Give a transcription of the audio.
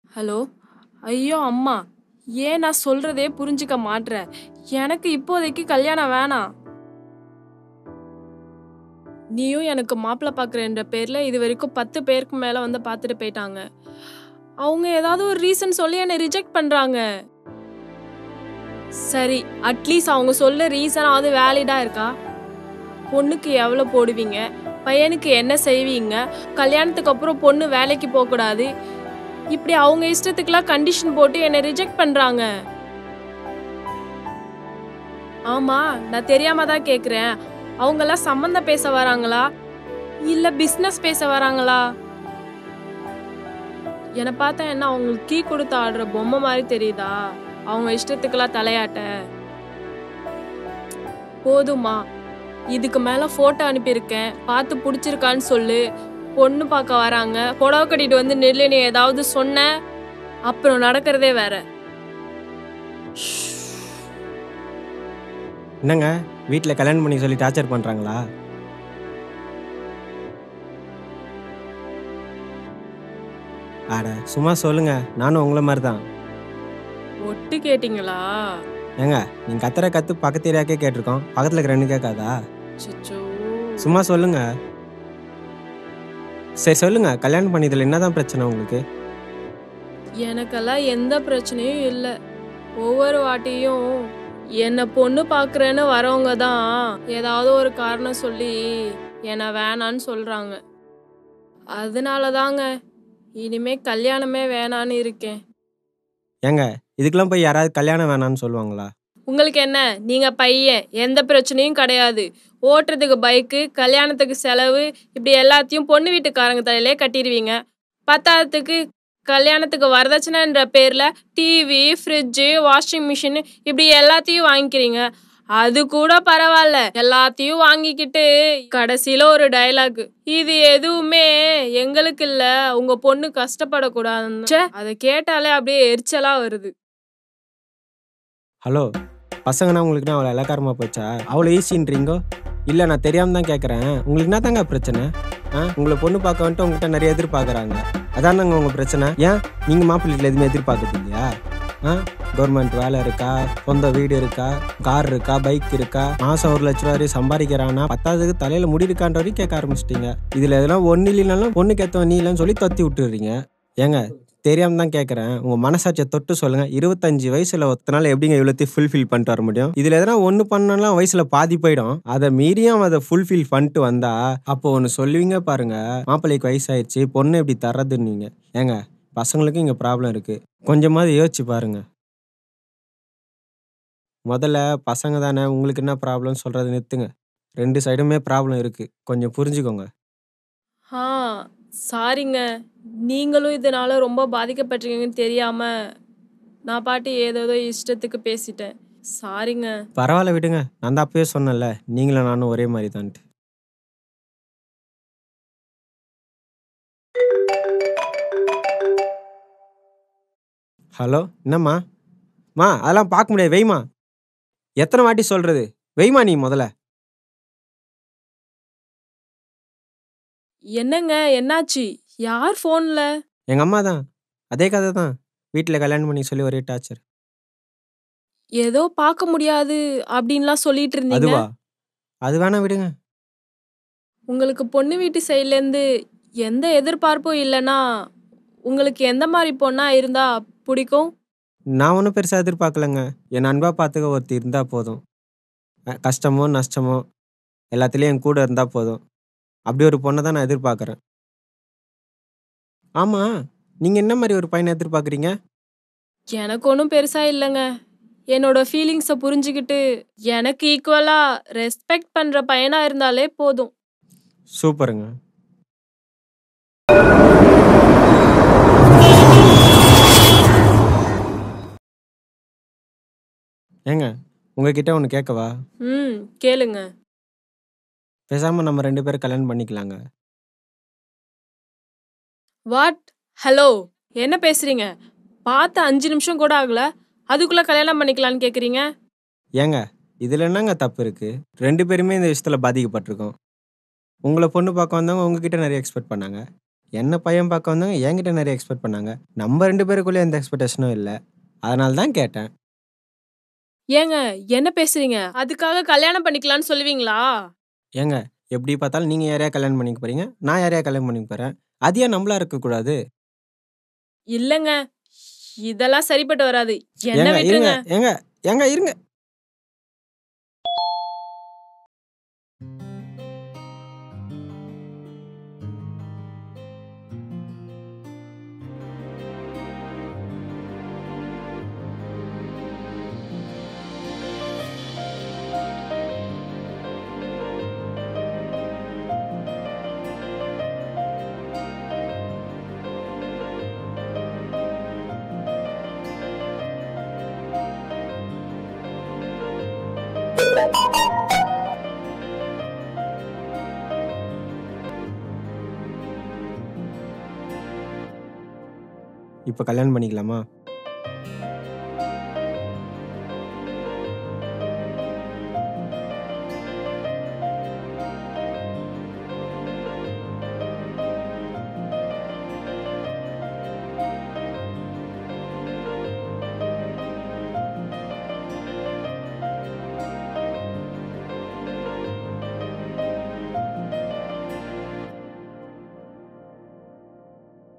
hello ஐயோ அம்மா ஏன் நான் சொல்றதே புரிஞ்சுக்க மாட்ற எனக்கு இப்போதைக்கு கல்யாணம் வேணாம் நீயும் எனக்கு மாப்பிள்ளை பார்க்குறன்ற பேர்ல இது வரைக்கும் பத்து பேருக்கு மேல வந்து பார்த்துட்டு போயிட்டாங்க அவங்க ஏதாவது ஒரு ரீசன் சொல்லி என்னை ரிஜெக்ட் பண்றாங்க சரி அட்லீஸ்ட் அவங்க சொல்ல ரீசனாவது வேலிடா இருக்கா பொண்ணுக்கு எவ்வளோ போடுவீங்க பையனுக்கு என்ன செய்வீங்க கல்யாணத்துக்கு அப்புறம் பொண்ணு வேலைக்கு போகக்கூடாது இப்படி அவங்க இஷ்டத்துக்குலாம் கண்டிஷன் போட்டு என்னை ரிஜெக்ட் பண்றாங்க ஆமா நான் தெரியாம தான் கேக்குறேன் அவங்கெல்லாம் சம்மந்தம் பேச வராங்களா இல்ல பிசினஸ் பேச வராங்களா என்னை பார்த்தா என்ன அவங்களுக்கு கீ கொடுத்து ஆடுற பொம்மை மாதிரி தெரியுதா அவங்க இஷ்டத்துக்கெல்லாம் தலையாட்ட போதுமா இதுக்கு மேல போட்டோ அனுப்பியிருக்கேன் பார்த்து பிடிச்சிருக்கான்னு சொல்லு பொண்ணு பார்க்க வராங்க புடவை கட்டிட்டு வந்து நெல்லு நீ ஏதாவது சொன்ன அப்புறம் நடக்கிறதே வேற என்னங்க வீட்டில் கல்யாணம் பண்ணி சொல்லி டார்ச்சர் பண்ணுறாங்களா அட சும்மா சொல்லுங்க நானும் உங்களை மாதிரி தான் ஒட்டு கேட்டிங்களா ஏங்க நீங்கள் கத்துற கத்து பக்கத்து ஏரியாக்கே கேட்டிருக்கோம் பக்கத்தில் இருக்கிற ரெண்டு கேட்காதா சுச்சோ சும்மா சொல்லுங்க சரி சொல்லுங்க கல்யாணம் பண்ணியதில் என்னதான் பிரச்சனை உங்களுக்கு எனக்கெல்லாம் எந்த பிரச்சனையும் இல்லை ஒவ்வொரு வாட்டியும் என்னை பொண்ணு பார்க்குறேன்னு வரவங்க தான் ஏதாவது ஒரு காரணம் சொல்லி என்னை வேணான்னு சொல்கிறாங்க அதனால தாங்க இனிமே கல்யாணமே வேணான்னு இருக்கேன் ஏங்க இதுக்கெல்லாம் போய் யாராவது கல்யாணம் வேணாம்னு சொல்லுவாங்களா உங்களுக்கு என்ன நீங்க பையன் எந்த பிரச்சனையும் கிடையாது ஓட்டுறதுக்கு பைக்கு கல்யாணத்துக்கு செலவு இப்படி எல்லாத்தையும் பொண்ணு வீட்டுக்காரங்க தலையிலே கட்டிடுவீங்க பத்தாததுக்கு கல்யாணத்துக்கு வரதட்சணைன்ற பேர்ல டிவி ஃப்ரிட்ஜு வாஷிங் மிஷின் இப்படி எல்லாத்தையும் வாங்கிக்கிறீங்க அது கூட பரவாயில்ல எல்லாத்தையும் வாங்கிக்கிட்டு கடைசியில ஒரு டயலாக் இது எதுவுமே எங்களுக்கு இல்ல உங்க பொண்ணு கஷ்டப்படக்கூடாதுன்னு ச்சே, அதை கேட்டாலே அப்படியே எரிச்சலா வருது ஹலோ பசங்கன்னா உங்களுக்கு அவ்வளோ இலக்காரமாக போச்சா அவ்வளோ ஈஸின்றீங்கோ இல்லை நான் தெரியாமல் தான் கேட்குறேன் உங்களுக்கு என்ன தாங்க பிரச்சனை ஆ உங்களை பொண்ணு பார்க்க வந்துட்டு உங்ககிட்ட நிறைய எதிர்பார்க்குறாங்க அதானங்க உங்கள் பிரச்சனை ஏன் நீங்கள் மாப்பிள்ளைகள் எதுவுமே எதிர்பார்க்குறது இல்லையா ஆ கவர்மெண்ட் வேலை இருக்கா சொந்த வீடு இருக்கா கார் இருக்கா பைக் இருக்கா மாதம் ஒரு லட்ச ரூபா வரையும் சம்பாதிக்கிறானா பத்தாவதுக்கு தலையில் முடி இருக்கான்ற வரையும் கேட்க ஆரம்பிச்சிட்டீங்க இதில் எதெல்லாம் ஒன்று இல்லைனாலும் பொண்ணுக்கு ஏற்றவன் நீ இல்லைன்னு சொல்லி தொத்தி விட்டுறீங்க ஏங்க தெரியாம தான் கேட்குறேன் உங்கள் மனசாட்சியை தொட்டு சொல்லுங்கள் இருபத்தஞ்சு வயசில் ஒத்த நாள் எப்படிங்க இவ்வளோத்தையும் ஃபுல்ஃபில் பண்ணிட்டு வர முடியும் இதில் எதனா ஒன்று பண்ணலாம் வயசில் பாதி போயிடும் அதை மீறியும் அதை ஃபுல்ஃபில் பண்ணிட்டு வந்தா அப்போ ஒன்று சொல்லுவீங்க பாருங்க மாப்பிள்ளைக்கு வயசாயிடுச்சு பொண்ணு எப்படி தர்றதுன்னீங்க ஏங்க பசங்களுக்கும் இங்கே ப்ராப்ளம் இருக்குது கொஞ்சமாவது யோசிச்சு பாருங்க முதல்ல பசங்க தானே உங்களுக்கு என்ன ப்ராப்ளம் சொல்கிறத நிறுத்துங்க ரெண்டு சைடுமே ப்ராப்ளம் இருக்குது கொஞ்சம் புரிஞ்சுக்கோங்க ஆ சாரிங்க நீங்களும் இதனால ரொம்ப பாதிக்கப்பட்டிருக்கீங்கன்னு தெரியாம நான் பாட்டு ஏதேதோ இஷ்டத்துக்கு பேசிட்டேன் சாரிங்க பரவாயில்ல விடுங்க நான் தான் அப்பயே சொன்னேன்ல நீங்களும் நானும் ஒரே மாதிரி தான்ட்டு ஹலோ என்னம்மா மா அதெல்லாம் பார்க்க முடியாது வெய்மா எத்தனை வாட்டி சொல்றது வெய்மா நீ முதல்ல என்னங்க என்னாச்சு யார் ஃபோன்ல எங்க அம்மா தான் அதே கதை தான் வீட்டில் கல்யாணம் பண்ணி சொல்லி ஒரே டார்ச்சர் ஏதோ பார்க்க முடியாது அப்படின்லாம் சொல்லிட்டு இருந்தீங்க அதுவா அது வேணா விடுங்க உங்களுக்கு பொண்ணு வீட்டு சைட்ல இருந்து எந்த எதிர்பார்ப்பும் இல்லைன்னா உங்களுக்கு எந்த மாதிரி பொண்ணா இருந்தா பிடிக்கும் நான் ஒன்றும் பெருசாக எதிர்பார்க்கலங்க என் அன்பா பார்த்துக்க ஒருத்தி இருந்தால் போதும் அஹ் கஷ்டமோ நஷ்டமோ எல்லாத்துலேயும் என் கூட இருந்தால் போதும் அப்படி ஒரு பொண்ணை தான் நான் எதிர்பார்க்குறேன் ஆமாம் நீங்கள் என்ன மாதிரி ஒரு பையனை எதிர்பார்க்குறீங்க எனக்கு ஒன்றும் பெருசா இல்லைங்க என்னோட ஃபீலிங்ஸை புரிஞ்சுக்கிட்டு எனக்கு ஈக்குவலா ரெஸ்பெக்ட் பண்ற பையனா இருந்தாலே போதும் சூப்பருங்க ஏங்க உங்ககிட்ட ஒன்று கேட்கவா ம் கேளுங்க பேசாமல் நம்ம ரெண்டு பேரும் கல்யாணம் பண்ணிக்கலாங்க வாட் ஹலோ என்ன பேசுறீங்க பார்த்து அஞ்சு நிமிஷம் கூட ஆகல அதுக்குள்ள கல்யாணம் பண்ணிக்கலான்னு கேக்குறீங்க ஏங்க இதில் என்னங்க தப்பு இருக்குது ரெண்டு பேருமே இந்த விஷயத்தில் பாதிக்கப்பட்டிருக்கோம் உங்களை பொண்ணு பார்க்க வந்தவங்க உங்ககிட்ட நிறைய எக்ஸ்பெக்ட் பண்ணாங்க என்ன பையன் பார்க்க வந்தவங்க என்கிட்ட நிறைய எக்ஸ்பெக்ட் பண்ணாங்க நம்ம ரெண்டு பேருக்குள்ளே எந்த எக்ஸ்பெக்டேஷனும் இல்லை அதனால தான் கேட்டேன் ஏங்க என்ன பேசுறீங்க அதுக்காக கல்யாணம் பண்ணிக்கலாம்னு சொல்லுவீங்களா ஏங்க எப்படி பார்த்தாலும் நீங்கள் யாரையா கல்யாணம் பண்ணிக்க போறீங்க நான் யாரையா கல்யாணம் பண்ணிக்க போகிறேன் அது ஏன் நம்மளா இருக்கக்கூடாது இல்லங்க இதெல்லாம் சரிப்பட்டு வராது என்ன ஏங்க இருங்க விட்டுருங்க ஏங்க ஏங்க இருங்க இப்போ கல்யாணம் பண்ணிக்கலாமா